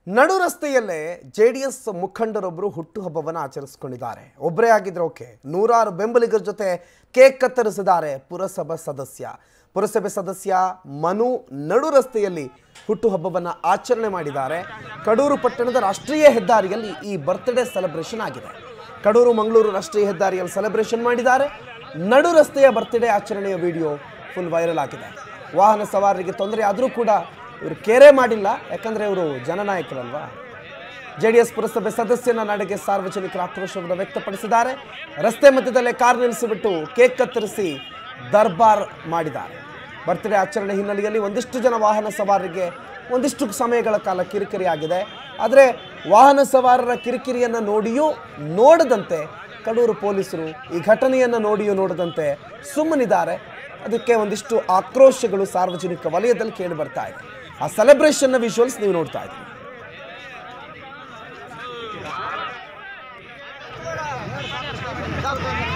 ನಡು ರಸ್ತೆಯಲ್ಲೇ J D S ಮುಖಂಡರೊಬ್ಬರು ಹುಟ್ಟುಹಬ್ಬವನ್ನು ಆಚರಿಸಿಕೊಂಡಿದ್ದಾರೆ ಒಬ್ಬರೇ ಆಗಿದ್ರೆ ಓಕೆ ನೂರಾರು ಬೆಂಬಲಿಗರ ಜೊತೆ ಕೇಕ್ ಕತ್ತರಿಸಿದ್ದಾರೆ ಪುರಸಭಾ ಸದಸ್ಯ ಪುರಸಭೆ ಸದಸ್ಯ ಮನು ನಡು ರಸ್ತೆಯಲ್ಲಿ ಹುಟ್ಟುಹಬ್ಬವನ್ನು ಆಚರಣೆ ಮಾಡಿದ್ದಾರೆ ಕಡೂರು ಪಟ್ಟಣದ ರಾಷ್ಟ್ರೀಯ ಹೆದ್ದಾರಿಯಲ್ಲಿ ಈ ಬರ್ತ್ಡೇ ಸೆಲೆಬ್ರೇಷನ್ ಆಗಿದೆ ಕಡೂರು ಮಂಗಳೂರು ರಾಷ್ಟ್ರೀಯ ಹೆದ್ದಾರಿಯಲ್ಲಿ ಸೆಲೆಬ್ರೇಷನ್ ಮಾಡಿದ್ದಾರೆ ನಡು ರಸ್ತೆಯ ಬರ್ತ್ಡೇ ಆಚರಣೆಯ ವಿಡಿಯೋ ಫುಲ್ ವೈರಲ್ ಆಗಿದೆ ವಾಹನ ಸವಾರರಿಗೆ ತೊಂದರೆ ಆದರೂ ಕೂಡ ಇವರು ಕೇರೆ ಮಾಡಿಲ್ಲ ಯಾಕಂದ್ರೆ ಇವರು ಜನನಾಯಕರಲ್ವಾ ಜೆ ಡಿ ಎಸ್ ಪುರಸಭೆ ಸದಸ್ಯನ ನಡೆಗೆ ಸಾರ್ವಜನಿಕರ ಆಕ್ರೋಶವನ್ನು ವ್ಯಕ್ತಪಡಿಸಿದ್ದಾರೆ ರಸ್ತೆ ಮಧ್ಯದಲ್ಲೇ ಕಾರ್ ನಿಲ್ಲಿಸಿಬಿಟ್ಟು ಕೇಕ್ ಕತ್ತರಿಸಿ ದರ್ಬಾರ್ ಮಾಡಿದ್ದಾರೆ ಬರ್ತ್ಡೇ ಆಚರಣೆ ಹಿನ್ನೆಲೆಯಲ್ಲಿ ಒಂದಿಷ್ಟು ಜನ ವಾಹನ ಸವಾರರಿಗೆ ಒಂದಿಷ್ಟು ಸಮಯಗಳ ಕಾಲ ಕಿರಿಕಿರಿ ಆಗಿದೆ ಆದರೆ ವಾಹನ ಸವಾರರ ಕಿರಿಕಿರಿಯನ್ನು ನೋಡಿಯೂ ನೋಡದಂತೆ ಕಡೂರು ಪೊಲೀಸರು ಈ ಘಟನೆಯನ್ನು ನೋಡಿಯೂ ನೋಡದಂತೆ ಸುಮ್ಮನಿದ್ದಾರೆ ಅದಕ್ಕೆ ಒಂದಿಷ್ಟು ಆಕ್ರೋಶಗಳು ಸಾರ್ವಜನಿಕ ವಲಯದಲ್ಲಿ ಕೇಳಿ ಬರ್ತಾ ಇದೆ ಆ ಸೆಲೆಬ್ರೇಷನ್ನ ವಿಜುವಲ್ಸ್ ನೀವು ನೋಡ್ತಾ ಇದ್ದೀವಿ Dale,